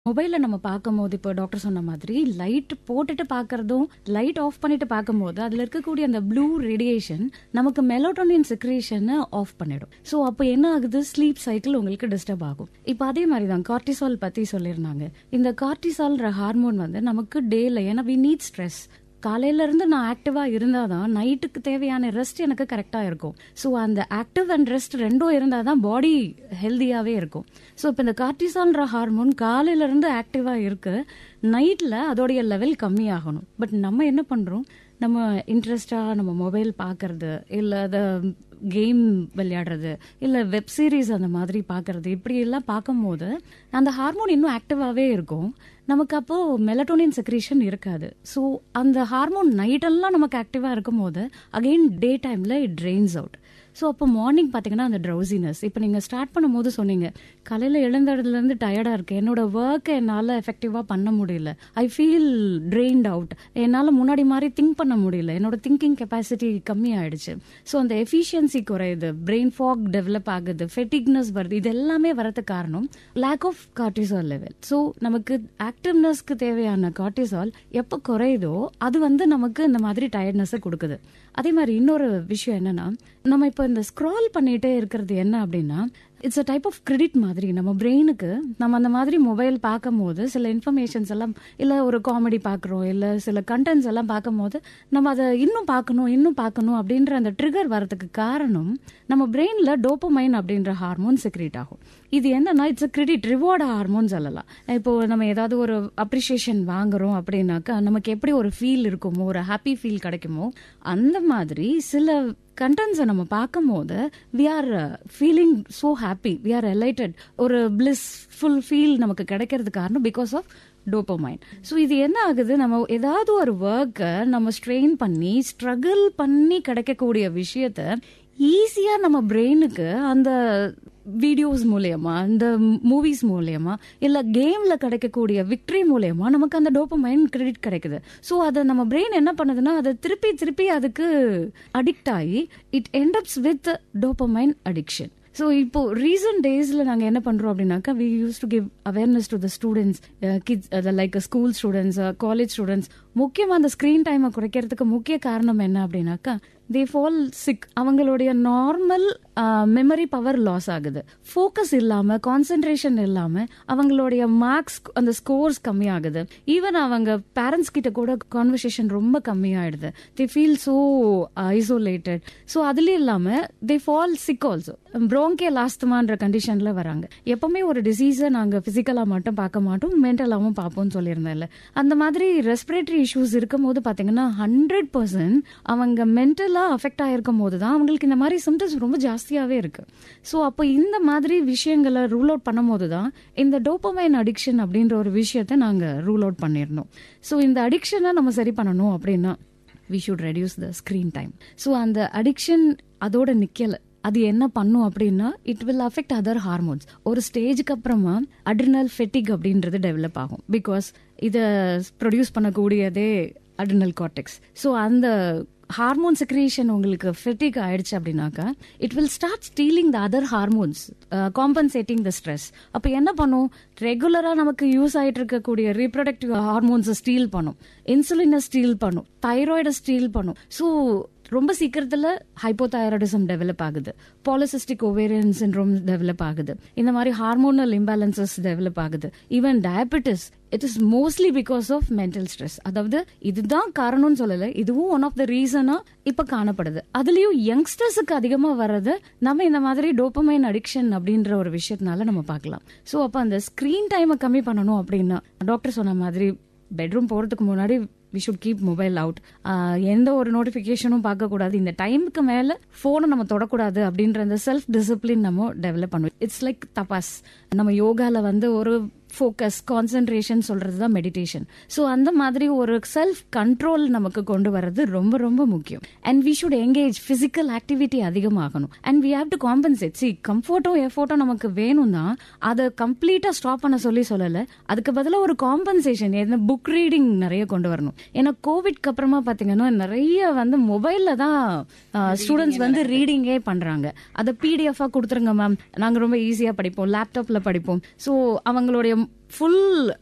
மொபைல்ல நம்ம பார்க்கும்போது இப்போ டாக்டர் சொன்ன மாதிரி லைட் போட்டுட்டு பார்க்கறதும் லைட் ஆஃப் பண்ணிட்டு பார்க்கும்போது அதுல இருக்கக்கூடிய அந்த ப்ளூ ரேடியேஷன் நமக்கு மெலோட்டோனின் செக்ரேஷனை ஆஃப் பண்ணிடும் ஸோ அப்போ என்ன ஆகுது ஸ்லீப் சைக்கிள் உங்களுக்கு டிஸ்டர்ப் ஆகும் இப்போ அதே மாதிரி தான் கார்டிசால் பத்தி சொல்லியிருந்தாங்க இந்த கார்டிசால்ன்ற ஹார்மோன் வந்து நமக்கு டேல ஏன்னா வி நீட் ஸ்ட்ரெஸ் காலையில இருந்து நான் ஆக்டிவா இருந்தாதான் நைட்டுக்கு தேவையான ரெஸ்ட் எனக்கு கரெக்டா இருக்கும் ஸோ அந்த ஆக்டிவ் அண்ட் ரெஸ்ட் ரெண்டும் இருந்தாதான் பாடி ஹெல்தியாவே இருக்கும் ஸோ இப்போ இந்த கார்டிசால்ன்ற ஹார்மோன் காலையில இருந்து ஆக்டிவா இருக்கு நைட்ல அதோடைய லெவல் கம்மியாகணும் பட் நம்ம என்ன பண்றோம் நம்ம இன்ட்ரெஸ்டா நம்ம மொபைல் பார்க்கறது இல்லை அதை கேம் விளையாடுறது இல்லை வெப் சீரிஸ் அந்த மாதிரி பார்க்கறது இப்படி எல்லாம் பார்க்கும்போது அந்த ஹார்மோன் இன்னும் ஆக்டிவாகவே இருக்கும் நமக்கு அப்போ மெலட்டோனின் செக்ரேஷன் இருக்காது ஸோ அந்த ஹார்மோன் நைட்டெல்லாம் நமக்கு ஆக்டிவாக இருக்கும் போது அகெயின் டே டைமில் இட் ட்ரெயின்ஸ் அவுட் ஸோ அப்போ மார்னிங் பார்த்தீங்கன்னா அந்த ட்ரௌசினஸ் இப்போ நீங்கள் ஸ்டார்ட் பண்ணும்போது சொன்னீங்க காலையில் எழுந்ததுலேருந்து டயர்டாக இருக்கு என்னோட ஒர்க்கை என்னால் எஃபெக்டிவாக பண்ண முடியல ஐ ஃபீல் ட்ரெயின்ட் அவுட் என்னால் முன்னாடி மாதிரி திங்க் பண்ண முடியல என்னோட திங்கிங் கெப்பாசிட்டி கம்மி ஆயிடுச்சு ஸோ அந்த எஃபிஷியன்சி குறையுது பிரெயின் ஃபாக் டெவலப் ஆகுது ஃபெட்டிக்னஸ் வருது இது எல்லாமே வரதுக்கு காரணம் lack of cortisol level so நமக்கு ஆக்டிவ்னஸ்க்கு தேவையான கார்டிசால் எப்போ குறையுதோ அது வந்து நமக்கு இந்த மாதிரி டயர்ட்னஸை கொடுக்குது அதே மாதிரி இன்னொரு விஷயம் என்னன்னா நம்ம இப்போ இந்த ஸ்க்ரால் பண்ணிட்டே இருக்கிறது என்ன அப்படின்னா it's a type of credit மாதிரி நம்ம பிரெயினுக்கு நம்ம அந்த மாதிரி மொபைல் பார்க்கும் போது சில இன்ஃபர்மேஷன்ஸ் எல்லாம் இல்லை ஒரு காமெடி பார்க்குறோம் இல்லை சில கண்டென்ட்ஸ் எல்லாம் பார்க்கும் போது நம்ம அதை இன்னும் பார்க்கணும் இன்னும் பார்க்கணும் அப்படின்ற அந்த ட்ரிகர் வரதுக்கு காரணம் நம்ம பிரெயினில் டோப்பமைன் அப்படின்ற ஹார்மோன் செக்ரேட் ஆகும் இது என்னன்னா it's a credit reward hormone சொல்லலாம் இப்போ நம்ம ஏதாவது ஒரு அப்ரிசியேஷன் வாங்குறோம் அப்படின்னாக்கா நமக்கு எப்படி ஒரு ஃபீல் இருக்குமோ ஒரு ஹாப்பி ஃபீல் கிடைக்குமோ அந்த மாதிரி சில கண்டென்ட்ஸை நம்ம பார்க்கும் போது we are feeling so happy we are elated ஒரு பிளிஸ் ஃபுல் ஃபீல் நமக்கு கிடைக்கிறது காரணம் பிகாஸ் ஆஃப் டோப்பமைன் ஸோ இது என்ன ஆகுது நம்ம ஏதாவது ஒரு ஒர்க்கை நம்ம ஸ்ட்ரெயின் பண்ணி ஸ்ட்ரகிள் பண்ணி கிடைக்கக்கூடிய விஷயத்த ஈஸியா நம்ம பிரெயினுக்கு அந்த வீடியோஸ் மூலியமா இந்த மூவிஸ் மூலியமா இல்ல கேம்ல கிடைக்கக்கூடிய விக்டரி மூலியமா நமக்கு அந்த டோப்பமைன் கிரெடிட் கிடைக்குது ஸோ அதை நம்ம பிரெயின் என்ன பண்ணுதுன்னா அதை திருப்பி திருப்பி அதுக்கு அடிக்ட் ஆகி it ends up with dopamine addiction so இப்போ ரீசன்ட் டேஸ்ல நாங்கள் என்ன பண்றோம் அப்படின்னாக்கா we use to give awareness to the students kids like school students college students முக்கியமாக அந்த ஸ்க்ரீன் டைமை குறைக்கிறதுக்கு முக்கிய காரணம் என்ன அப்படின்னாக்கா தே ஃபால் சிக் அவங்களுடைய நார்மல் மெமரி பவர் லாஸ் ஆகுது ஃபோக்கஸ் இல்லாம கான்சென்ட்ரேஷன் இல்லாம அவங்களுடைய மார்க்ஸ் அந்த ஸ்கோர்ஸ் கம்மி ஆகுது ஈவன் அவங்க பேரண்ட்ஸ் கிட்ட கூட கான்வர்சேஷன் ரொம்ப கம்மியாயிடுது they feel so isolated so அதுலயும் இல்லாம they fall sick also bronchial லாஸ்துமான்ற கண்டிஷன்ல வராங்க எப்பவுமே ஒரு டிசீஸை நாங்க பிசிக்கலா மட்டும் பார்க்க மாட்டோம் மென்டலாவும் பார்ப்போம்னு சொல்லியிருந்தேன்ல அந்த மாதிரி ரெஸ்பிரேட்டரி இஷ்யூஸ் இருக்கும் போது பாத்தீங்கன்னா ஹண்ட்ரட் பர்சன்ட் அவங்க மென்டலா அஃபெக்ட் ஆயிருக்கும் போது தான் அவங்களுக்கு இந்த மாதிரி சிம்டம்ஸ் ரொம்ப ஜாஸ்தியாவே இருக்கு ஸோ அப்போ இந்த மாதிரி விஷயங்களை ரூல் அவுட் பண்ணும் போது தான் இந்த டோப்பமைன் அடிக்ஷன் அப்படின்ற ஒரு விஷயத்த நாங்க ரூல் அவுட் பண்ணிடணும் ஸோ இந்த அடிக்ஷனை நம்ம சரி பண்ணணும் அப்படின்னா we should reduce the screen time so அந்த அடிக்ஷன் அதோட நிக்கல அது என்ன பண்ணும் அப்படின்னா it will affect other hormones ஒரு ஸ்டேஜுக்கு அப்புறமா அட்ரினல் ஃபெட்டிக் அப்படின்றது டெவலப் ஆகும் பிகாஸ் இதை ப்ரொடியூஸ் பண்ணக்கூடியதே அட்ரினல் கார்டெக்ஸ் ஸோ அந்த ஹார்மோன் செக்ரேஷன் உங்களுக்கு ஃபெட்டிக் ஆயிடுச்சு அப்படின்னாக்கா it will start stealing the other hormones compensating the stress அப்போ என்ன பண்ணும் ரெகுலரா நமக்கு யூஸ் ஆயிட்டு இருக்கக்கூடிய ரீப்ரொடக்டிவ் ஹார்மோன்ஸை ஸ்டீல் பண்ணும் இன்சுலினை ஸ்டீல் பண்ணும் தைராய்டை ஸ்டீல் பண்ணும் ஸோ ரொம்ப சீக்கிரத்துல ஹைப்போதைராய்டிசம் டெவலப் ஆகுது பாலிசிஸ்டிக் ஓவேரியன் சின்ரோம் டெவலப் ஆகுது இந்த மாதிரி ஹார்மோனல் இம்பேலன்சஸ் டெவலப் ஆகுது even diabetes it is mostly because of mental stress அதாவது இதுதான் காரணம்னு சொல்லல இதுவும் ஒன் ஆஃப் த ரீசனா இப்ப காணப்படுது அதுலயும் யங்ஸ்டர்ஸுக்கு அதிகமா வர்றது நம்ம இந்த மாதிரி டோப்பமைன் அடிக்ஷன் அப்படின்ற ஒரு விஷயத்தினால நம்ம பார்க்கலாம் சோ அப்ப அந்த ஸ்கிரீன் டைமை கம்மி பண்ணணும் அப்படின்னா டாக்டர் சொன்ன மாதிரி பெட்ரூம் போறதுக்கு முன்னாடி we should keep mobile out எந்த ஒரு நோட்டிபிகேஷனும் பார்க்கக்கூடாது இந்த டைமுக்கு மேல போனை நம்ம தொடக்கூடாது அப்படின்ற அந்த செல்ஃப் டிசிப்ளின் நம்ம டெவலப் பண்ணுவோம் இட்ஸ் லைக் தபாஸ் நம்ம யோகால வந்து ஒரு ஃபோக்கஸ் கான்சென்ட்ரேஷன் சொல்றது தான் மெடிடேஷன் ஸோ அந்த மாதிரி ஒரு செல்ஃப் கண்ட்ரோல் நமக்கு கொண்டு வர்றது ரொம்ப ரொம்ப முக்கியம் and we should engage physical activity அதிகமாகணும் and we have to compensate சி கம்ஃபர்ட்டோ எஃபோர்ட்டோ நமக்கு வேணும் தான் அதை கம்ப்ளீட்டா ஸ்டாப் பண்ண சொல்லி சொல்லல அதுக்கு பதிலாக ஒரு காம்பன்சேஷன் என்ன புக் ரீடிங் நிறைய கொண்டு வரணும் ஏன்னா கோவிட்க்கு அப்புறமா பாத்தீங்கன்னா நிறைய வந்து மொபைல்ல தான் ஸ்டூடெண்ட்ஸ் வந்து ரீடிங்கே பண்றாங்க அதை பிடிஎஃபா கொடுத்துருங்க மேம் நாங்க ரொம்ப ஈஸியா படிப்போம் லேப்டாப்ல படிப்போம் ஸோ அவங்களுடைய ஃபுல்